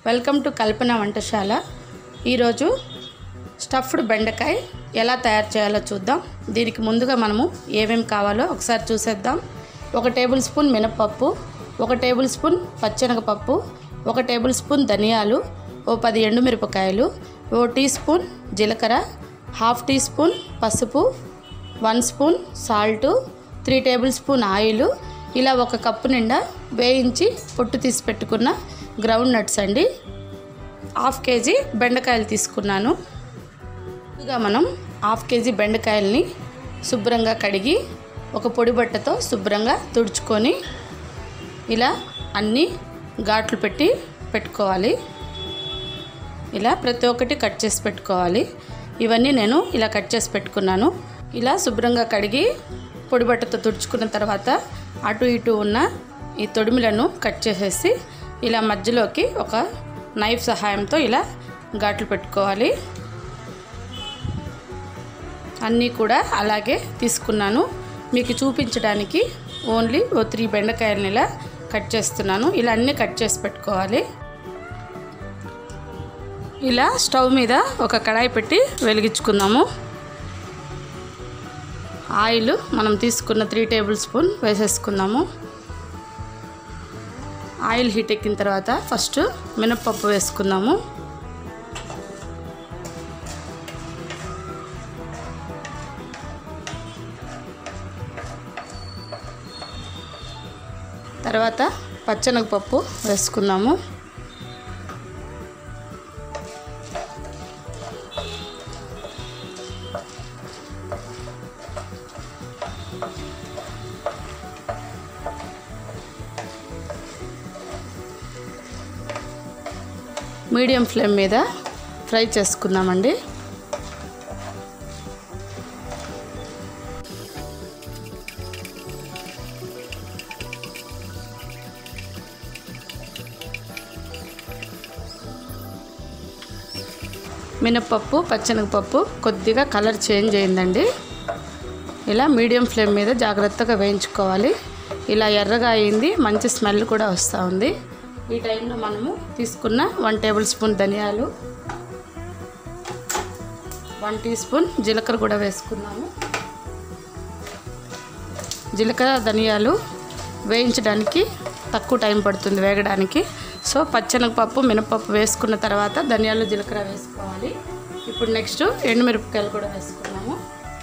welcome to కల్పన వంటశాల ఈరోజు stuffed బెండకాయ ఎలా తయారు చేయాలో చూద్దాం దీనికి ముందుగా మనము ఏమేమి కావాలో ఒకసారి చూసేద్దాం ఒక టేబుల్ స్పూన్ మినపప్పు ఒక టేబుల్ స్పూన్ పచ్చెనగపప్పు ఒక టేబుల్ స్పూన్ ధనియాలు ఓ పది ఎండుమిరపకాయలు ఓ టీ స్పూన్ జీలకర్ర హాఫ్ టీ స్పూన్ పసుపు one spoon salt three tablespoon oil ఇలా ఒక కప్పు నిండా వేయించి పొట్టు తీసి పెట్టుకున్న గ్రౌండ్ నట్స్ అండి హాఫ్ కేజీ బెండకాయలు తీసుకున్నాను ముందుగా మనం హాఫ్ కేజీ బెండకాయల్ని శుభ్రంగా కడిగి ఒక పొడి బట్టతో శుభ్రంగా తుడుచుకొని ఇలా అన్నీ ఘాట్లు పెట్టి పెట్టుకోవాలి ఇలా ప్రతి ఒక్కటి కట్ చేసి పెట్టుకోవాలి ఇవన్నీ నేను ఇలా కట్ చేసి పెట్టుకున్నాను ఇలా శుభ్రంగా కడిగి పొడి బట్టతో తుడుచుకున్న తర్వాత అటు ఇటు ఉన్న ఈ తొడిమిలను కట్ చేసేసి ఇలా మధ్యలోకి ఒక నైఫ్ సహాయంతో ఇలా ఘాట్లు పెట్టుకోవాలి అన్నీ కూడా అలాగే తీసుకున్నాను మీకు చూపించడానికి ఓన్లీ ఓ త్రీ బెండకాయలని ఇలా కట్ చేస్తున్నాను ఇలా అన్నీ కట్ చేసి పెట్టుకోవాలి ఇలా స్టవ్ మీద ఒక కడాయి పెట్టి వెలిగించుకుందాము ఆయిల్ మనం తీసుకున్న త్రీ టేబుల్ స్పూన్ వేసేసుకుందాము ఆయిల్ హీట్ ఎక్కిన తర్వాత ఫస్ట్ మినప్పప్పు వేసుకుందాము తర్వాత పచ్చెనగపప్పు వేసుకుందాము మీడియం ఫ్లేమ్ మీద ఫ్రై చేసుకుందామండి మినప్పప్పు పచ్చెనగపప్పు కొద్దిగా కలర్ చేంజ్ అయిందండి ఇలా మీడియం ఫ్లేమ్ మీద జాగ్రత్తగా వేయించుకోవాలి ఇలా ఎర్రగా అయింది మంచి స్మెల్ కూడా వస్తూ ఉంది ఈ టైంలో మనము తీసుకున్న వన్ టేబుల్ స్పూన్ ధనియాలు వన్ టీ స్పూన్ జీలకర్ర కూడా వేసుకున్నాము జీలకర్ర ధనియాలు వేయించడానికి తక్కువ టైం పడుతుంది వేగడానికి సో పచ్చెనగపప్పు మినపప్పు వేసుకున్న తర్వాత ధనియాలు జీలకర్ర వేసుకోవాలి ఇప్పుడు నెక్స్ట్ ఎండుమిరపకాయలు కూడా వేసుకున్నాము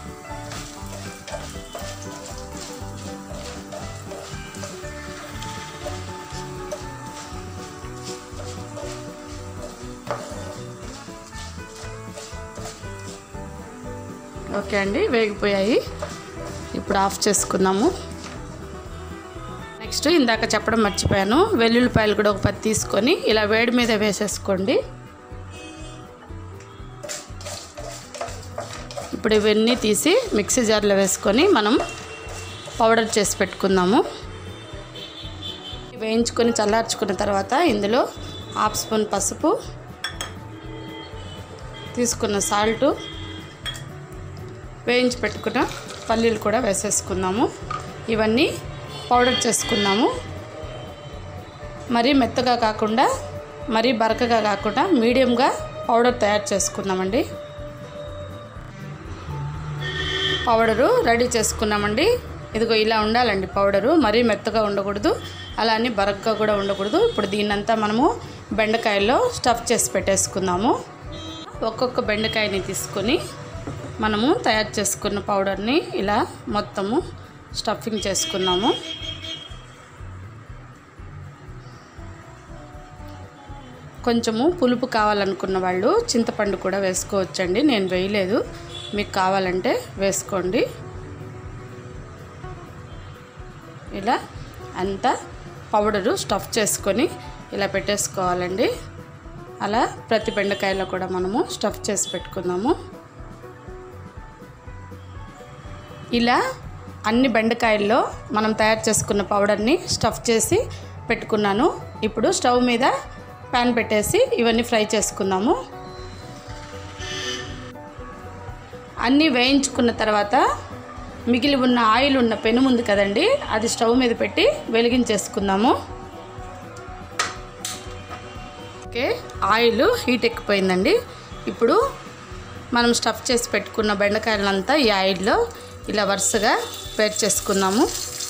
ఓకే అండి వేగిపోయాయి ఇప్పుడు ఆఫ్ చేసుకుందాము నెక్స్ట్ ఇందాక చెప్పడం మర్చిపోయాను వెల్లుల్లిపాయలు కూడా ఒక పది తీసుకొని ఇలా వేడి మీద వేసేసుకోండి ఇప్పుడు ఇవన్నీ తీసి మిక్సీ జార్లో వేసుకొని మనం పౌడర్ చేసి పెట్టుకుందాము వేయించుకొని చల్లార్చుకున్న తర్వాత ఇందులో హాఫ్ స్పూన్ పసుపు తీసుకున్న సాల్టు వేయించి పెట్టుకున్న పల్లీలు కూడా వేసేసుకుందాము ఇవన్నీ పౌడర్ చేసుకుందాము మరీ మెత్తగా కాకుండా మరీ బరకగా కాకుండా మీడియంగా పౌడర్ తయారు చేసుకుందామండి పౌడరు రెడీ చేసుకున్నామండి ఇదిగో ఇలా ఉండాలండి పౌడరు మరీ మెత్తగా ఉండకూడదు అలా అని బరకగా కూడా ఉండకూడదు ఇప్పుడు దీన్నంతా మనము బెండకాయల్లో స్టఫ్ చేసి పెట్టేసుకుందాము ఒక్కొక్క బెండకాయని తీసుకొని మనము తయారు చేసుకున్న పౌడర్ని ఇలా మొత్తము స్టఫింగ్ చేసుకున్నాము కొంచెము పులుపు కావాలనుకున్న వాళ్ళు చింతపండు కూడా వేసుకోవచ్చండి నేను వేయలేదు మీకు కావాలంటే వేసుకోండి ఇలా అంతా పౌడరు స్టఫ్ చేసుకొని ఇలా పెట్టేసుకోవాలండి అలా ప్రతి బెండకాయలో కూడా మనము స్టఫ్ చేసి పెట్టుకుందాము ఇలా అన్ని బెండకాయల్లో మనం తయారు చేసుకున్న పౌడర్ని స్టఫ్ చేసి పెట్టుకున్నాను ఇప్పుడు స్టవ్ మీద ప్యాన్ పెట్టేసి ఇవన్నీ ఫ్రై చేసుకుందాము అన్నీ వేయించుకున్న తర్వాత మిగిలి ఉన్న ఆయిల్ ఉన్న పెను ఉంది కదండి అది స్టవ్ మీద పెట్టి వెలిగించేసుకుందాము ఓకే ఆయిల్ హీట్ ఎక్కిపోయిందండి ఇప్పుడు మనం స్టఫ్ చేసి పెట్టుకున్న బెండకాయలంతా ఈ ఆయిల్లో ఇలా వరుసగా పేర్ చేసుకున్నాము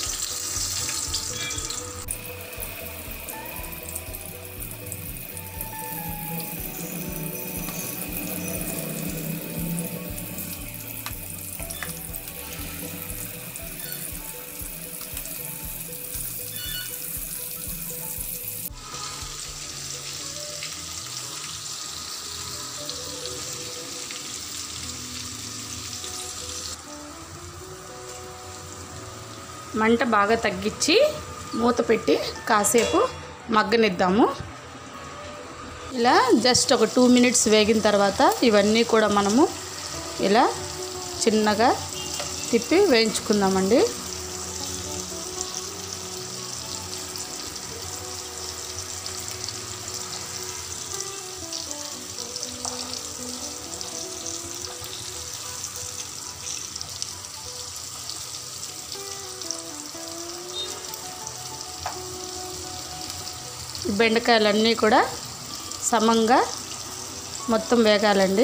మంట బాగా తగ్గించి మూత పెట్టి కాసేపు మగ్గనిద్దాము ఇలా జస్ట్ ఒక టూ మినిట్స్ వేగిన తర్వాత ఇవన్నీ కూడా మనము ఇలా చిన్నగా తిప్పి వేయించుకుందామండి ఈ బెండకాయలన్నీ కూడా సమంగా మొత్తం వేగాలండి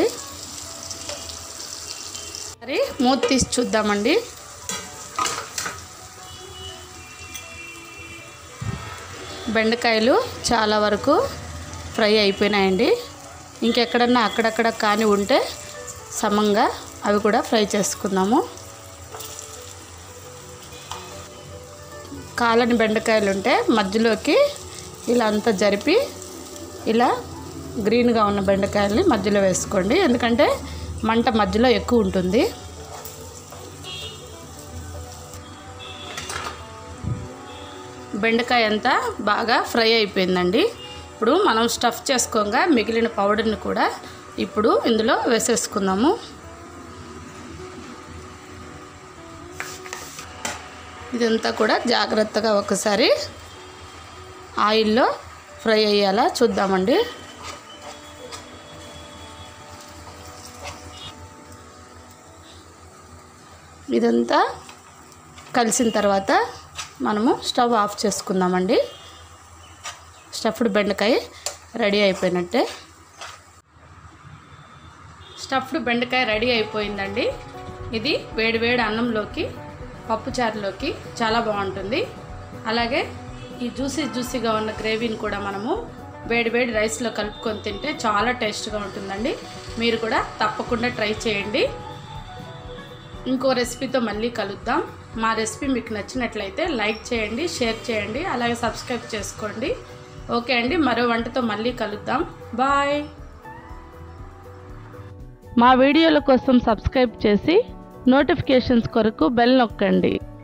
మరి మూత తీసి చూద్దామండి బెండకాయలు చాలా వరకు ఫ్రై అయిపోయినాయండి ఇంకెక్కడన్నా అక్కడక్కడ కాని ఉంటే సమంగా అవి కూడా ఫ్రై చేసుకుందాము కాలని బెండకాయలు ఉంటే మధ్యలోకి ఇలా అంతా జరిపి ఇలా గ్రీన్గా ఉన్న బెండకాయల్ని మధ్యలో వేసుకోండి ఎందుకంటే మంట మధ్యలో ఎక్కువ ఉంటుంది బెండకాయ అంతా బాగా ఫ్రై అయిపోయిందండి ఇప్పుడు మనం స్టఫ్ చేసుకోగా మిగిలిన పౌడర్ని కూడా ఇప్పుడు ఇందులో వేసేసుకుందాము ఇదంతా కూడా జాగ్రత్తగా ఒకసారి ఆయిల్లో ఫ్రై అయ్యేలా చూద్దామండి ఇదంతా కలిసిన తర్వాత మనము స్టవ్ ఆఫ్ చేసుకుందామండి స్టఫ్డ్ బెండకాయ రెడీ అయిపోయినట్టే స్టఫ్డ్ బెండకాయ రెడీ అయిపోయిందండి ఇది వేడి వేడి అన్నంలోకి పప్పుచారులోకి చాలా బాగుంటుంది అలాగే ఈ జ్యూసీ జ్యూసీగా ఉన్న గ్రేవీని కూడా మనము వేడి వేడి రైస్లో కలుపుకొని తింటే చాలా టేస్ట్గా ఉంటుందండి మీరు కూడా తప్పకుండా ట్రై చేయండి ఇంకో రెసిపీతో మళ్ళీ కలుద్దాం మా రెసిపీ మీకు నచ్చినట్లయితే లైక్ చేయండి షేర్ చేయండి అలాగే సబ్స్క్రైబ్ చేసుకోండి ఓకే అండి మరో వంటతో మళ్ళీ కలుద్దాం బాయ్ మా వీడియోల కోసం సబ్స్క్రైబ్ చేసి నోటిఫికేషన్స్ కొరకు బెల్ నొక్కండి